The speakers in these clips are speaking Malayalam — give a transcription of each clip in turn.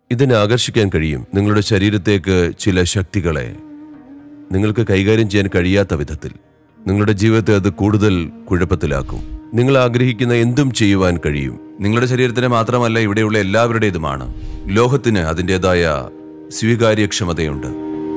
ഇതിനെ ആകർഷിക്കാൻ കഴിയും നിങ്ങളുടെ ശരീരത്തേക്ക് ചില ശക്തികളെ നിങ്ങൾക്ക് കൈകാര്യം ചെയ്യാൻ കഴിയാത്ത വിധത്തിൽ നിങ്ങളുടെ ജീവിതത്തെ അത് കൂടുതൽ കുഴപ്പത്തിലാക്കും നിങ്ങൾ ആഗ്രഹിക്കുന്ന എന്തും ചെയ്യുവാൻ കഴിയും നിങ്ങളുടെ ശരീരത്തിന് മാത്രമല്ല ഇവിടെയുള്ള എല്ലാവരുടേതുമാണ് ലോഹത്തിന് അതിൻ്റെതായ സ്വീകാര്യക്ഷമതയുണ്ട്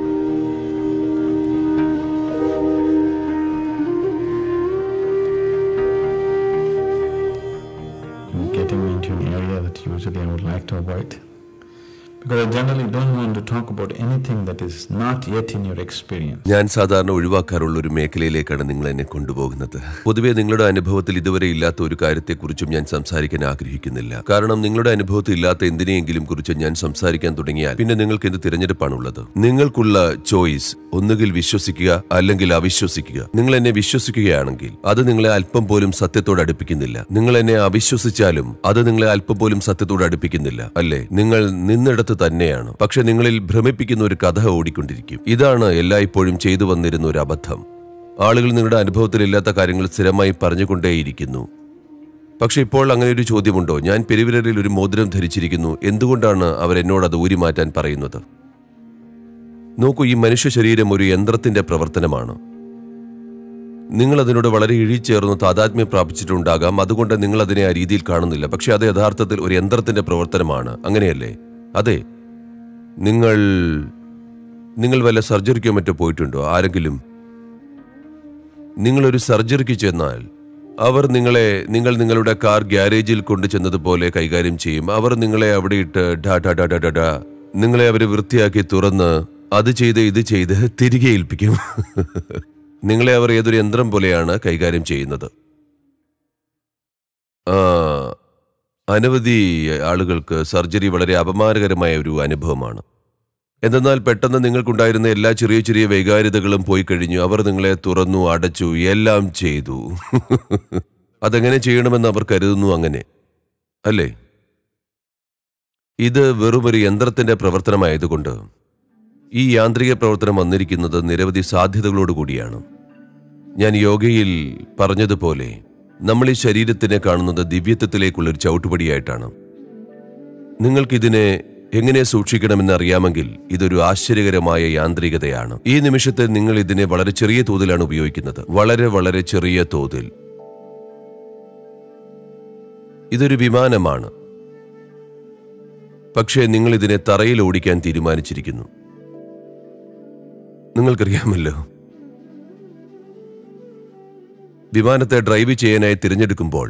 and getting into an area that usually I would like to avoid. Because I generally don't want to talk about anything that is not yet in your experience. ഞാൻ സാധാരണ ഒഴിവാക്കാറുള്ള ഒരു മേഖലയിലേക്കാണ് നിങ്ങൾ എന്നെ കൊണ്ടുപോകുന്നത് പൊതുവെ നിങ്ങളുടെ അനുഭവത്തിൽ ഇതുവരെ ഇല്ലാത്ത ഒരു കാര്യത്തെക്കുറിച്ചും ഞാൻ സംസാരിക്കാൻ ആഗ്രഹിക്കുന്നില്ല കാരണം നിങ്ങളുടെ അനുഭവത്തിൽ ഇല്ലാത്ത എന്തിനെയെങ്കിലും കുറിച്ച് ഞാൻ സംസാരിക്കാൻ തുടങ്ങിയാൽ പിന്നെ നിങ്ങൾക്ക് എന്ത് തിരഞ്ഞെടുപ്പാണുള്ളത് നിങ്ങൾക്കുള്ള ചോയ്സ് ഒന്നുകിൽ വിശ്വസിക്കുക അല്ലെങ്കിൽ അവിശ്വസിക്കുക നിങ്ങൾ എന്നെ വിശ്വസിക്കുകയാണെങ്കിൽ അത് നിങ്ങളെ അല്പം പോലും സത്യത്തോട് അടുപ്പിക്കുന്നില്ല നിങ്ങൾ എന്നെ അവിശ്വസിച്ചാലും അത് നിങ്ങളെ അല്പം പോലും സത്യത്തോട് അടുപ്പിക്കുന്നില്ല അല്ലേ നിങ്ങൾ നിന്നിടത്ത് തന്നെയാണ് പക്ഷെ നിങ്ങളിൽ ഭ്രമിപ്പിക്കുന്ന ഒരു കഥ ഓടിക്കൊണ്ടിരിക്കും ഇതാണ് എല്ലായ്പ്പോഴും ചെയ്തു വന്നിരുന്ന ഒരു അബദ്ധം ആളുകൾ നിങ്ങളുടെ അനുഭവത്തിലില്ലാത്ത കാര്യങ്ങൾ സ്ഥിരമായി പറഞ്ഞുകൊണ്ടേയിരിക്കുന്നു പക്ഷെ ഇപ്പോൾ അങ്ങനെ ഒരു ചോദ്യമുണ്ടോ ഞാൻ പെരുവിരലിൽ ഒരു മോതിരം ധരിച്ചിരിക്കുന്നു എന്തുകൊണ്ടാണ് അവർ എന്നോട് അത് ഊരി മാറ്റാൻ പറയുന്നത് നോക്കൂ ഈ മനുഷ്യ ശരീരം ഒരു യന്ത്രത്തിന്റെ പ്രവർത്തനമാണ് നിങ്ങൾ അതിനോട് വളരെ ഇഴിച്ചേർന്ന് താതാത്മ്യം പ്രാപിച്ചിട്ടുണ്ടാകാം അതുകൊണ്ട് നിങ്ങൾ അതിനെ ആ രീതിയിൽ കാണുന്നില്ല പക്ഷെ അത് യഥാർത്ഥത്തിൽ ഒരു യന്ത്രത്തിന്റെ പ്രവർത്തനമാണ് അങ്ങനെയല്ലേ അതെ നിങ്ങൾ നിങ്ങൾ വല്ല സർജറിക്കോ മറ്റോ പോയിട്ടുണ്ടോ ആരെങ്കിലും നിങ്ങളൊരു സർജറിക്ക് ചെന്നാൽ അവർ നിങ്ങളെ നിങ്ങൾ നിങ്ങളുടെ കാർ ഗ്യാരേജിൽ കൊണ്ടു ചെന്നതുപോലെ കൈകാര്യം ചെയ്യും അവർ നിങ്ങളെ അവിടെ ഇട്ട് ഡാ ഡാ ഡാ ഡാ ഡാ ഡാ നിങ്ങളെ അവർ വൃത്തിയാക്കി തുറന്ന് അത് ചെയ്ത് ഇത് ചെയ്ത് തിരികെ ഏൽപ്പിക്കും നിങ്ങളെ അവർ ഏതൊരു യന്ത്രം പോലെയാണ് കൈകാര്യം ചെയ്യുന്നത് ആ, അനവധി ആളുകൾക്ക് സർജറി വളരെ അപമാനകരമായ ഒരു അനുഭവമാണ് എന്തെന്നാൽ പെട്ടെന്ന് നിങ്ങൾക്കുണ്ടായിരുന്ന എല്ലാ ചെറിയ ചെറിയ വൈകാര്യതകളും പോയി കഴിഞ്ഞു അവർ നിങ്ങളെ തുറന്നു അടച്ചു എല്ലാം ചെയ്തു അതെങ്ങനെ ചെയ്യണമെന്ന് അവർ കരുതുന്നു അങ്ങനെ അല്ലേ ഇത് വെറുമൊരു യന്ത്രത്തിന്റെ പ്രവർത്തനമായതുകൊണ്ട് ഈ യാന്ത്രിക പ്രവർത്തനം വന്നിരിക്കുന്നത് നിരവധി സാധ്യതകളോടുകൂടിയാണ് ഞാൻ യോഗയിൽ പറഞ്ഞതുപോലെ നമ്മൾ ഈ ശരീരത്തിനെ കാണുന്നത് ദിവ്യത്വത്തിലേക്കുള്ള ഒരു ചവിട്ടുപടിയായിട്ടാണ് നിങ്ങൾക്കിതിനെ എങ്ങനെ സൂക്ഷിക്കണമെന്ന് അറിയാമെങ്കിൽ ഇതൊരു ആശ്ചര്യകരമായ യാന്ത്രികതയാണ് ഈ നിമിഷത്തിൽ നിങ്ങൾ ഇതിനെ വളരെ ചെറിയ തോതിലാണ് ഉപയോഗിക്കുന്നത് വളരെ വളരെ ചെറിയ തോതിൽ ഇതൊരു വിമാനമാണ് പക്ഷേ നിങ്ങൾ ഇതിനെ തറയിൽ ഓടിക്കാൻ തീരുമാനിച്ചിരിക്കുന്നു നിങ്ങൾക്കറിയാമല്ലോ വിമാനത്തെ ഡ്രൈവ് ചെയ്യാനായി തിരഞ്ഞെടുക്കുമ്പോൾ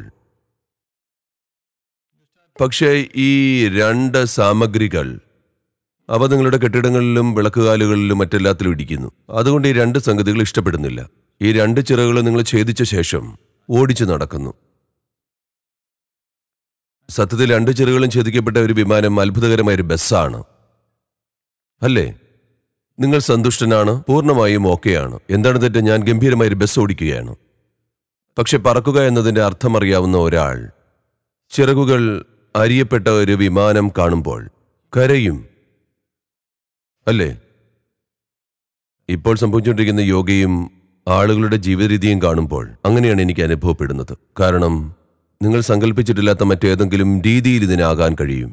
പക്ഷേ ഈ രണ്ട് സാമഗ്രികൾ അവ നിങ്ങളുടെ കെട്ടിടങ്ങളിലും വിളക്കുകാലുകളിലും മറ്റെല്ലാത്തിലും ഇടിക്കുന്നു അതുകൊണ്ട് ഈ രണ്ട് സംഗതികൾ ഇഷ്ടപ്പെടുന്നില്ല ഈ രണ്ട് ചിറകുകൾ നിങ്ങൾ ഛേദിച്ച ശേഷം ഓടിച്ചു നടക്കുന്നു സത്യത്തിൽ രണ്ട് ചിറകുകളും ഛേദിക്കപ്പെട്ട ഒരു വിമാനം അത്ഭുതകരമായ ഒരു ബസ്സാണ് അല്ലേ നിങ്ങൾ സന്തുഷ്ടനാണ് പൂർണ്ണമായും ഓക്കെയാണ് എന്താണ് തെറ്റ് ഞാൻ ഗംഭീരമായ ഒരു ബസ് ഓടിക്കുകയാണ് പക്ഷെ പറക്കുക എന്നതിന്റെ അർത്ഥം അറിയാവുന്ന ഒരാൾ ചിറകുകൾ അരിയപ്പെട്ട ഒരു വിമാനം കാണുമ്പോൾ കരയും അല്ലേ ഇപ്പോൾ സംഭവിച്ചുകൊണ്ടിരിക്കുന്ന യോഗയും ആളുകളുടെ ജീവിത രീതിയും കാണുമ്പോൾ അങ്ങനെയാണ് എനിക്ക് അനുഭവപ്പെടുന്നത് കാരണം നിങ്ങൾ സങ്കല്പിച്ചിട്ടില്ലാത്ത മറ്റേതെങ്കിലും രീതിയിൽ ഇതിനാകാൻ കഴിയും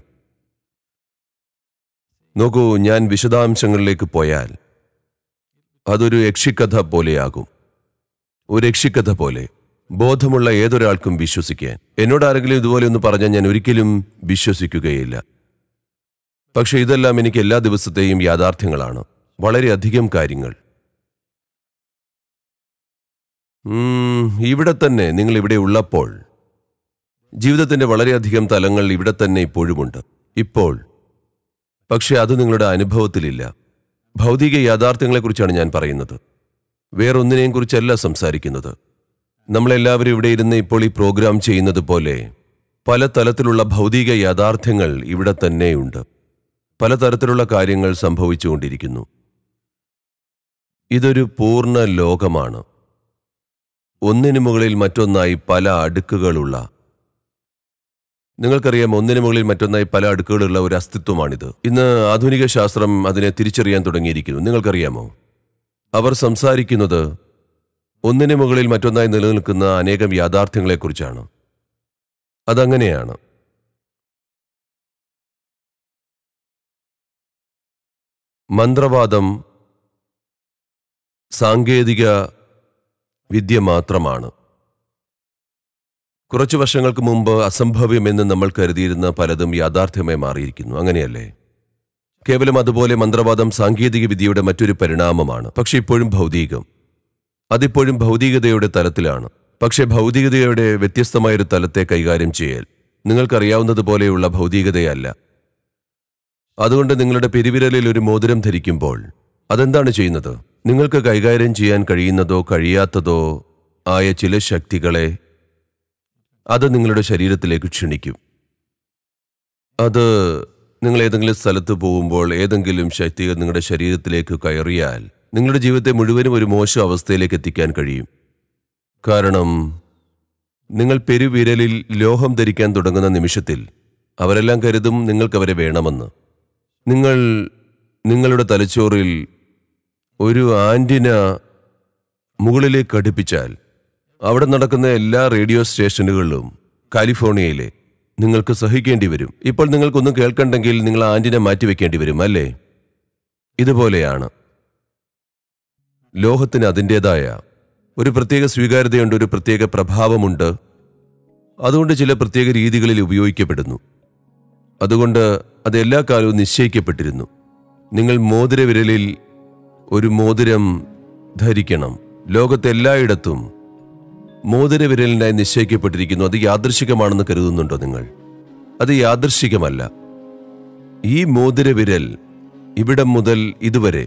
നോക്കൂ ഞാൻ വിശദാംശങ്ങളിലേക്ക് പോയാൽ അതൊരു യക്ഷിക്കഥ പോലെയാകും ഒരു യക്ഷിക്കഥ പോലെ ബോധമുള്ള ഏതൊരാൾക്കും വിശ്വസിക്കാൻ എന്നോട് ആരെങ്കിലും ഇതുപോലെ ഒന്ന് പറഞ്ഞാൽ ഞാൻ ഒരിക്കലും വിശ്വസിക്കുകയില്ല പക്ഷെ ഇതെല്ലാം എനിക്ക് എല്ലാ ദിവസത്തെയും യാഥാർത്ഥ്യങ്ങളാണ് വളരെയധികം കാര്യങ്ങൾ ഉം, ഇവിടെ തന്നെ നിങ്ങൾ ഇവിടെ ഉള്ളപ്പോൾ ജീവിതത്തിന്റെ വളരെയധികം തലങ്ങൾ ഇവിടെ തന്നെ ഇപ്പോഴുമുണ്ട് ഇപ്പോൾ പക്ഷെ അത് നിങ്ങളുടെ അനുഭവത്തിലില്ല ഭൗതിക യാഥാർത്ഥ്യങ്ങളെക്കുറിച്ചാണ് ഞാൻ പറയുന്നത് വേറൊന്നിനെയും കുറിച്ചല്ല സംസാരിക്കുന്നത് നമ്മളെല്ലാവരും ഇവിടെ ഇരുന്ന് ഇപ്പോൾ ഈ പ്രോഗ്രാം ചെയ്യുന്നത് പോലെ പല തലത്തിലുള്ള ഭൗതിക യാഥാർത്ഥ്യങ്ങൾ ഇവിടെ തന്നെയുണ്ട് പലതരത്തിലുള്ള കാര്യങ്ങൾ സംഭവിച്ചുകൊണ്ടിരിക്കുന്നു ഇതൊരു പൂർണ്ണ ലോകമാണ് ഒന്നിനു മുകളിൽ മറ്റൊന്നായി പല അടുക്കുകളുള്ള നിങ്ങൾക്കറിയാം ഒന്നിനു മുകളിൽ മറ്റൊന്നായി പല അടുക്കുകളുള്ള ഒരു അസ്തിത്വമാണിത് ഇന്ന് ആധുനിക ശാസ്ത്രം അതിനെ തിരിച്ചറിയാൻ തുടങ്ങിയിരിക്കുന്നു നിങ്ങൾക്കറിയാമോ അവർ സംസാരിക്കുന്നത് ഒന്നിനു മുകളിൽ മറ്റൊന്നായി നിലനിൽക്കുന്ന അനേകം യാഥാർത്ഥ്യങ്ങളെക്കുറിച്ചാണ് അതങ്ങനെയാണ് മന്ത്രവാദം സാങ്കേതിക വിദ്യ മാത്രമാണ് കുറച്ചു വർഷങ്ങൾക്ക് മുമ്പ് അസംഭവ്യമെന്ന് നമ്മൾ കരുതിയിരുന്ന പലതും യാഥാർത്ഥ്യമായി മാറിയിരിക്കുന്നു അങ്ങനെയല്ലേ കേവലം അതുപോലെ മന്ത്രവാദം സാങ്കേതിക വിദ്യയുടെ മറ്റൊരു പരിണാമമാണ് പക്ഷെ ഇപ്പോഴും ഭൗതികം അതിപ്പോഴും ഭൗതികതയുടെ തലത്തിലാണ് പക്ഷെ ഭൗതികതയുടെ വ്യത്യസ്തമായൊരു തലത്തെ കൈകാര്യം ചെയ്യൽ നിങ്ങൾക്കറിയാവുന്നതുപോലെയുള്ള ഭൗതികതയല്ല അതുകൊണ്ട് നിങ്ങളുടെ പെരുവിരലിൽ ഒരു മോതിരം ധരിക്കുമ്പോൾ അതെന്താണ് ചെയ്യുന്നത് നിങ്ങൾക്ക് കൈകാര്യം ചെയ്യാൻ കഴിയുന്നതോ കഴിയാത്തതോ ആയ ചില ശക്തികളെ അത് നിങ്ങളുടെ ശരീരത്തിലേക്ക് ക്ഷണിക്കും അത് നിങ്ങൾ ഏതെങ്കിലും സ്ഥലത്ത് പോകുമ്പോൾ ഏതെങ്കിലും ശക്തികൾ നിങ്ങളുടെ ശരീരത്തിലേക്ക് കയറിയാൽ നിങ്ങളുടെ ജീവിതത്തെ മുഴുവനും ഒരു മോശം അവസ്ഥയിലേക്ക് എത്തിക്കാൻ കഴിയും കാരണം നിങ്ങൾ പെരുവിരലിൽ ലോഹം ധരിക്കാൻ തുടങ്ങുന്ന നിമിഷത്തിൽ അവരെല്ലാം കരുതും നിങ്ങൾക്കവരെ വേണമെന്ന് നിങ്ങൾ നിങ്ങളുടെ തലച്ചോറിൽ ഒരു ആന്റിന മുകളിലേക്ക് ഘടിപ്പിച്ചാൽ അവിടെ നടക്കുന്ന എല്ലാ റേഡിയോ സ്റ്റേഷനുകളിലും കാലിഫോർണിയയിലെ നിങ്ങൾക്ക് സഹിക്കേണ്ടി വരും ഇപ്പോൾ നിങ്ങൾക്കൊന്നും കേൾക്കണ്ടെങ്കിൽ നിങ്ങൾ ആന്റിന മാറ്റിവെക്കേണ്ടി വരും അല്ലേ ഇതുപോലെയാണ് ലോഹത്തിന് അതിൻ്റെതായ ഒരു പ്രത്യേക സ്വീകാര്യതയുണ്ട് ഒരു പ്രത്യേക പ്രഭാവമുണ്ട് അതുകൊണ്ട് ചില പ്രത്യേക രീതികളിൽ ഉപയോഗിക്കപ്പെടുന്നു അതുകൊണ്ട് അത് എല്ലാ കാലവും നിശ്ചയിക്കപ്പെട്ടിരുന്നു നിങ്ങൾ മോതിരവിരലിൽ ഒരു മോതിരം ധരിക്കണം ലോകത്തെല്ലായിടത്തും മോതിരവിരലിനായി നിശ്ചയിക്കപ്പെട്ടിരിക്കുന്നു അത് യാദൃശികമാണെന്ന് കരുതുന്നുണ്ടോ നിങ്ങൾ അത് യാദൃശികമല്ല ഈ മോതിരവിരൽ ഇവിടം മുതൽ ഇതുവരെ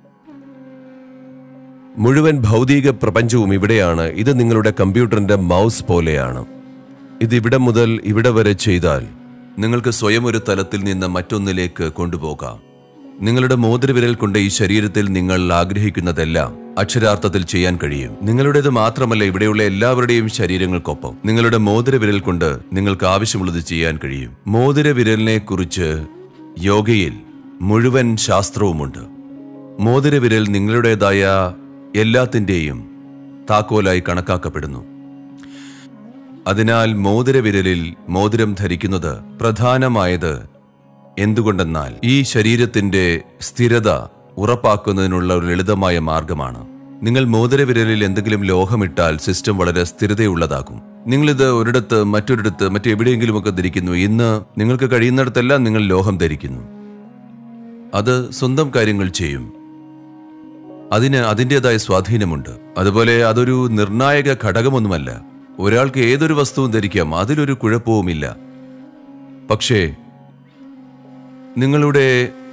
മുഴുവൻ ഭൗതിക പ്രപഞ്ചവും ഇവിടെയാണ് ഇത് നിങ്ങളുടെ കമ്പ്യൂട്ടറിന്റെ മൗസ് പോലെയാണ് ഇത് ഇവിടെ മുതൽ ഇവിടെ വരെ ചെയ്താൽ നിങ്ങൾക്ക് സ്വയം ഒരു തലത്തിൽ നിന്ന് മറ്റൊന്നിലേക്ക് കൊണ്ടുപോകാം നിങ്ങളുടെ മോതിരവിരൽ കൊണ്ട് ഈ ശരീരത്തിൽ നിങ്ങൾ ആഗ്രഹിക്കുന്നതെല്ലാം അക്ഷരാർത്ഥത്തിൽ ചെയ്യാൻ കഴിയും നിങ്ങളുടേത് മാത്രമല്ല ഇവിടെയുള്ള എല്ലാവരുടെയും ശരീരങ്ങൾക്കൊപ്പം നിങ്ങളുടെ മോതിരവിരൽ കൊണ്ട് നിങ്ങൾക്ക് ആവശ്യമുള്ളത് ചെയ്യാൻ കഴിയും മോതിരവിരലിനെ കുറിച്ച് യോഗയിൽ മുഴുവൻ ശാസ്ത്രവുമുണ്ട് മോതിരവിരൽ നിങ്ങളുടേതായ എല്ലാത്തിൻ്റെയും താക്കോലായി കണക്കാക്കപ്പെടുന്നു അതിനാൽ മോതിരവിരലിൽ മോതിരം ധരിക്കുന്നത് പ്രധാനമായത് എന്തുകൊണ്ടെന്നാൽ ഈ ശരീരത്തിന്റെ സ്ഥിരത ഉറപ്പാക്കുന്നതിനുള്ള ഒരു ലളിതമായ മാർഗമാണ് നിങ്ങൾ മോതിരവിരലിൽ എന്തെങ്കിലും ലോഹമിട്ടാൽ സിസ്റ്റം വളരെ സ്ഥിരതയുള്ളതാകും നിങ്ങളിത് ഒരിടത്ത് മറ്റൊരിടത്ത് മറ്റെവിടെയെങ്കിലുമൊക്കെ ധരിക്കുന്നു ഇന്ന് നിങ്ങൾക്ക് കഴിയുന്നിടത്തെല്ലാം നിങ്ങൾ ലോഹം ധരിക്കുന്നു അത് സ്വന്തം കാര്യങ്ങൾ ചെയ്യും അതിന് അതിൻ്റെതായ സ്വാധീനമുണ്ട് അതുപോലെ അതൊരു നിർണായക ഘടകമൊന്നുമല്ല ഒരാൾക്ക് ഏതൊരു വസ്തുവും ധരിക്കാം അതിലൊരു കുഴപ്പവുമില്ല പക്ഷേ നിങ്ങളുടെ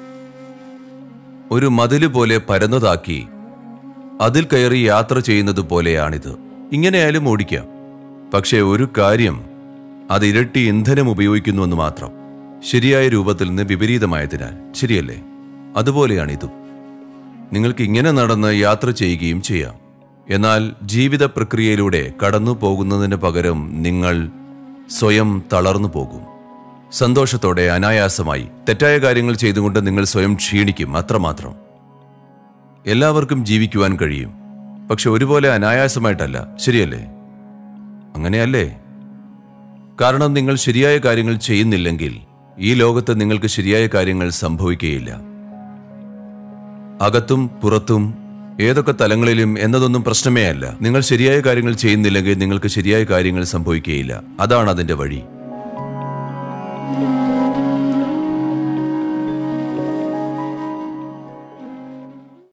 ഒരു മതില് പോലെ പരന്നതാക്കി അതിൽ കയറി യാത്ര ചെയ്യുന്നത് പോലെയാണിത് ഇങ്ങനെയായാലും ഓടിക്കാം പക്ഷേ ഒരു കാര്യം അത് ഇരട്ടി ഇന്ധനം ഉപയോഗിക്കുന്നുവെന്ന് മാത്രം ശരിയായ രൂപത്തിൽ നിന്ന് വിപരീതമായതിനാൽ ശരിയല്ലേ അതുപോലെയാണിതും നിങ്ങൾക്ക് ഇങ്ങനെ നടന്ന് യാത്ര ചെയ്യുകയും ചെയ്യാം എന്നാൽ ജീവിത പ്രക്രിയയിലൂടെ കടന്നു പോകുന്നതിന് പകരം നിങ്ങൾ സ്വയം തളർന്നു പോകും സന്തോഷത്തോടെ അനായാസമായി തെറ്റായ കാര്യങ്ങൾ ചെയ്തുകൊണ്ട് നിങ്ങൾ സ്വയം ക്ഷീണിക്കും അത്രമാത്രം എല്ലാവർക്കും ജീവിക്കുവാൻ കഴിയും പക്ഷെ ഒരുപോലെ അനായാസമായിട്ടല്ല ശരിയല്ലേ അങ്ങനെയല്ലേ കാരണം നിങ്ങൾ ശരിയായ കാര്യങ്ങൾ ചെയ്യുന്നില്ലെങ്കിൽ ഈ ലോകത്ത് നിങ്ങൾക്ക് ശരിയായ കാര്യങ്ങൾ സംഭവിക്കുകയില്ല അകത്തും പുറത്തും ഏതൊക്കെ തലങ്ങളിലും എന്നതൊന്നും പ്രശ്നമേ അല്ല നിങ്ങൾ ശരിയായ കാര്യങ്ങൾ ചെയ്യുന്നില്ലെങ്കിൽ നിങ്ങൾക്ക് ശരിയായ കാര്യങ്ങൾ സംഭവിക്കുകയില്ല അതാണ് അതിന്റെ വഴി